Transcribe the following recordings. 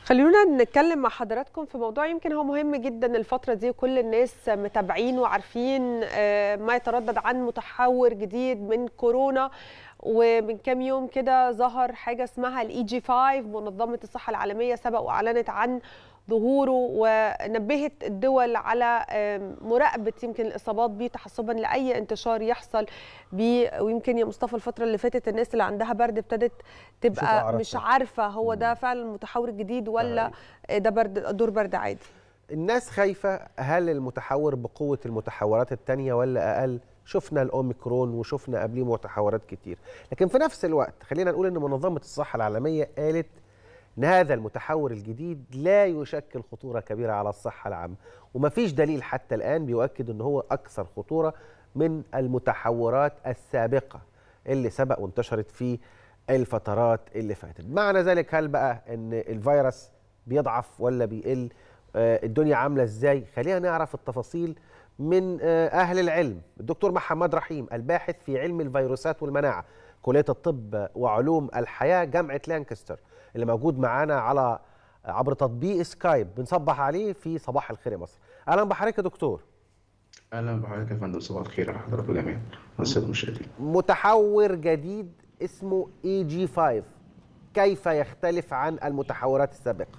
خلونا نتكلم مع حضراتكم في موضوع يمكن هو مهم جدا الفترة دي وكل الناس متابعين وعارفين ما يتردد عن متحور جديد من كورونا ومن كام يوم كده ظهر حاجة اسمها الاي جي 5 منظمة الصحة العالمية سبق وأعلنت عن ظهوره ونبهت الدول على مراقبة يمكن الإصابات به تحسبا لأي انتشار يحصل بيه ويمكن يا مصطفى الفترة اللي فاتت الناس اللي عندها برد ابتدت تبقى مش عارفة هو ده فعلا المتحور الجديد ولا ده برد دور برد عادي الناس خايفة هل المتحور بقوة المتحورات التانية ولا أقل شفنا الأوميكرون وشفنا قبليه متحورات كتير لكن في نفس الوقت خلينا نقول أن منظمة الصحة العالمية قالت ان هذا المتحور الجديد لا يشكل خطوره كبيره على الصحه العامه ومفيش دليل حتى الان بيؤكد ان هو اكثر خطوره من المتحورات السابقه اللي سبق وانتشرت في الفترات اللي فاتت معنى ذلك هل بقى ان الفيروس بيضعف ولا بيقل آه الدنيا عامله ازاي خلينا نعرف التفاصيل من آه اهل العلم الدكتور محمد رحيم الباحث في علم الفيروسات والمناعه كليه الطب وعلوم الحياه جامعه لانكستر اللي موجود معانا على عبر تطبيق سكايب بنصبح عليه في صباح الخير يا مصر اهلا بحضرتك يا دكتور اهلا بحضرتك يا فندم صباح الخير على حضراتكم جميعا والساده المشاهدين متحور جديد اسمه اي جي 5 كيف يختلف عن المتحورات السابقه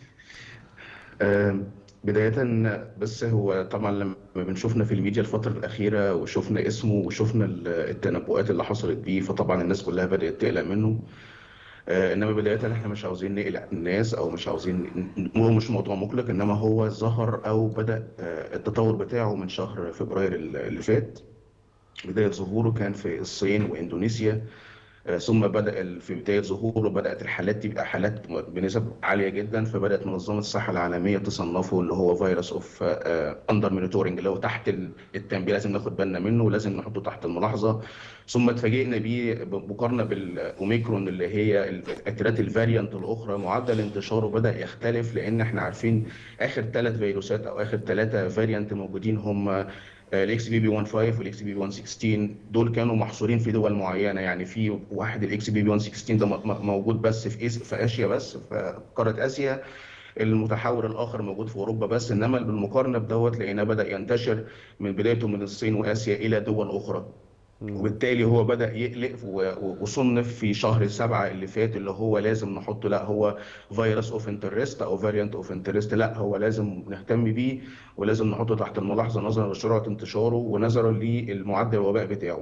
أه بداية بس هو طبعا لما بنشوفنا في الميديا الفترة الأخيرة وشفنا اسمه وشفنا التنبؤات اللي حصلت بيه فطبعا الناس كلها بدأت تقلق منه انما بدايه احنا مش عاوزين نقلق الناس او مش عاوزين هو مش موضوع مقلق انما هو ظهر او بدا التطور بتاعه من شهر فبراير اللي فات بدايه ظهوره كان في الصين واندونيسيا ثم بدا في بدايه ظهوره بدات الحالات تبقى حالات بنسب عاليه جدا فبدات منظمه الصحه العالميه تصنفه اللي هو فيروس اوف اندر مونيتورنج اللي هو تحت التنبيه لازم ناخد بالنا منه ولازم نحطه تحت الملاحظه ثم اتفاجئنا بيه مقارنه بالاوميكرون اللي هي الترات الفاريانت الاخرى معدل انتشاره بدا يختلف لان احنا عارفين اخر ثلاث فيروسات او اخر ثلاثه فاريانت موجودين هم الاكس بي بي 15 والاكس بي بي 116 دول كانوا محصورين في دول معينه يعني في واحد الاكس بي بي 116 ده موجود بس في في اسيا بس في قاره اسيا المتحور الاخر موجود في اوروبا بس انما بالمقارنه بدوت لقيناه بدا ينتشر من بدايته من الصين واسيا الى دول اخرى وبالتالي هو بدا يقلق وصنف في شهر سبعة اللي فات اللي هو لازم نحطه لا هو فيروس اوف انترست او فاريانت اوف انترست لا هو لازم نهتم بيه ولازم نحطه تحت الملاحظه نظرا لسرعه انتشاره ونظرا للمعدل الوباء بتاعه.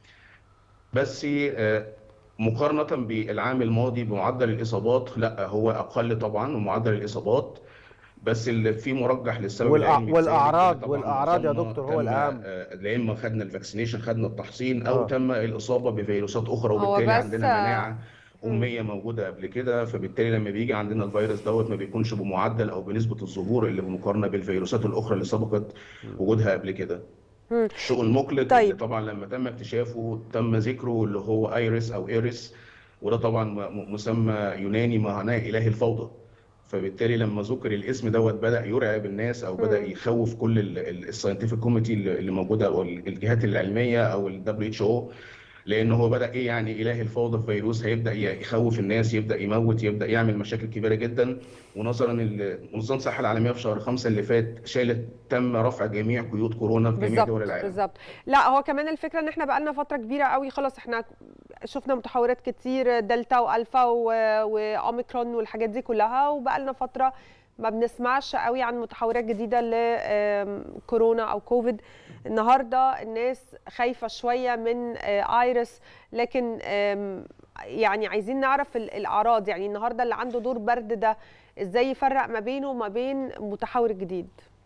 بس مقارنه بالعام الماضي بمعدل الاصابات لا هو اقل طبعا ومعدل الاصابات بس اللي في مرجح للسبب والأع... والاعراض والاعراض يا دكتور هو الاهم لا اما خدنا الفاكسينيشن خدنا التحصين او آه. تم الاصابه بفيروسات اخرى وبالتالي عندنا مناعه أمية موجودة قبل كده فبالتالي لما بيجي عندنا الفيروس دوت ما بيكونش بمعدل أو بنسبة الظهور اللي بمقارنة بالفيروسات الأخرى اللي سبقت وجودها قبل كده. الشغل المقلق طيب. اللي طبعا لما تم اكتشافه تم ذكره اللي هو ايريس أو ايريس وده طبعا مسمى يوناني معناه إله الفوضى. فبالتالي لما ذكر الاسم دوت بدا يرعب الناس او بدا يخوف كل الساينتفك كوميتي اللي موجوده او الجهات العلميه او الدبليو اتش او لان هو بدا ايه يعني اله الفوضى في فيروس هيبدا يخوف الناس يبدا يموت يبدا يعمل مشاكل كبيره جدا ونظرا منظمه الصحه العالميه في شهر خمسة اللي فات شالت تم رفع جميع قيود كورونا في جميع دول العالم بالظبط لا هو كمان الفكره ان احنا بقى لنا فتره كبيره قوي خلاص احنا شفنا متحورات كتير دلتا والفا واوميكرون والحاجات دي كلها وبقى لنا فتره ما بنسمعش قوي عن متحورات جديده لكورونا او كوفيد النهارده الناس خايفه شويه من ايرس لكن يعني عايزين نعرف الاعراض يعني النهارده اللي عنده دور برد ده ازاي يفرق ما بينه وما بين متحور جديد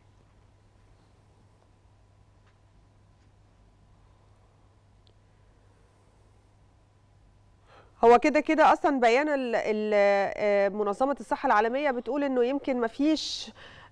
هو كده كده اصلا بيان منظمه الصحه العالميه بتقول انه يمكن ما فيش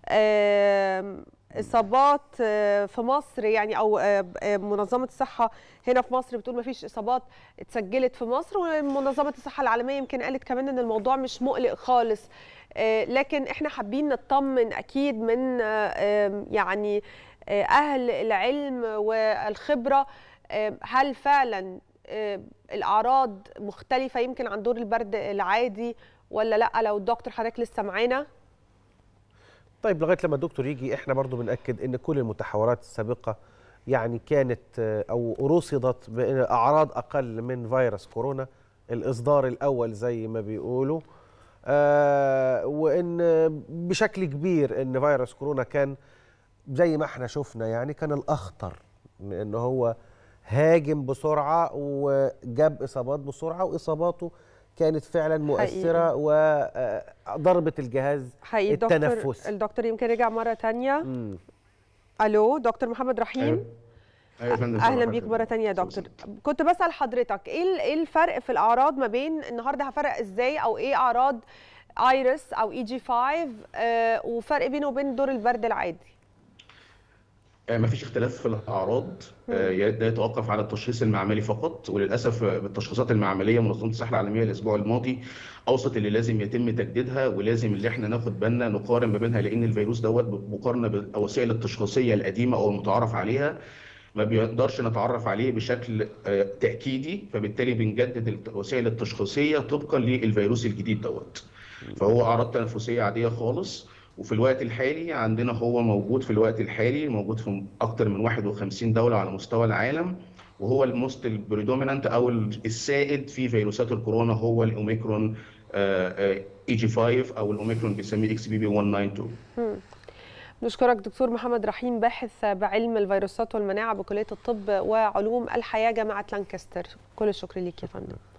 اصابات في مصر يعني او منظمه الصحه هنا في مصر بتقول ما فيش اصابات اتسجلت في مصر ومنظمه الصحه العالميه يمكن قالت كمان ان الموضوع مش مقلق خالص لكن احنا حابين نطمن اكيد من يعني اهل العلم والخبره هل فعلا الاعراض مختلفه يمكن عن دور البرد العادي ولا لا لو الدكتور حضرتك لسه معانا طيب لغايه لما الدكتور يجي احنا برضو بناكد ان كل المتحورات السابقه يعني كانت آه، او رصدت باعراض اقل من فيروس كورونا الاصدار الاول زي ما بيقولوا آه وان بشكل كبير ان فيروس كورونا كان زي ما احنا شفنا يعني كان الاخطر لان هو هاجم بسرعه وجاب اصابات بسرعه واصاباته كانت فعلا مؤثره وضربت الجهاز حقيقي الدكتور التنفسي الدكتور يمكن رجع مره تانية مم. الو دكتور محمد رحيم أيوة. أيوة يا فندم، اهلا صباح بيك الخير. مره تانية يا دكتور كنت بسال حضرتك ايه ال- ايه الفرق في الاعراض ما بين النهارده هفرق ازاي او ايه اعراض ايرس او اي جي 5 آه وفرق بينه وبين دور البرد العادي آه، مفيش اختلاف في الأعراض آه، يا- ده يتوقف على التشخيص المعملي فقط وللأسف آه، بالتشخيصات المعملية منظمة الصحة العالمية الأسبوع الماضي أوصت اللي لازم يتم تجديدها ولازم اللي احنا ناخد بالنا نقارن ما بينها لأن الفيروس دوت مقارنة بالوسائل التشخيصية القديمة أو المتعارف عليها ما بيقدرش نتعرف عليه بشكل آه، تأكيدي فبالتالي بنجدد الت- الوسائل التشخيصية طبقا للفيروس الجديد دوت فهو أعراض تنفسية عادية خالص وفي الوقت الحالي عندنا هو موجود في الوقت الحالي موجود في أكتر من 51 دولة على مستوى العالم وهو الموست البريدومينانت أو السائد في فيروسات الكورونا هو الأوميكرون اي جي 5 أو الأوميكرون بيسميه اكس بي بي 192 نشكرك دكتور محمد رحيم باحث بعلم الفيروسات والمناعه بكليه الطب وعلوم الحياه جامعه لانكستر كل الشكر ليك يا فندم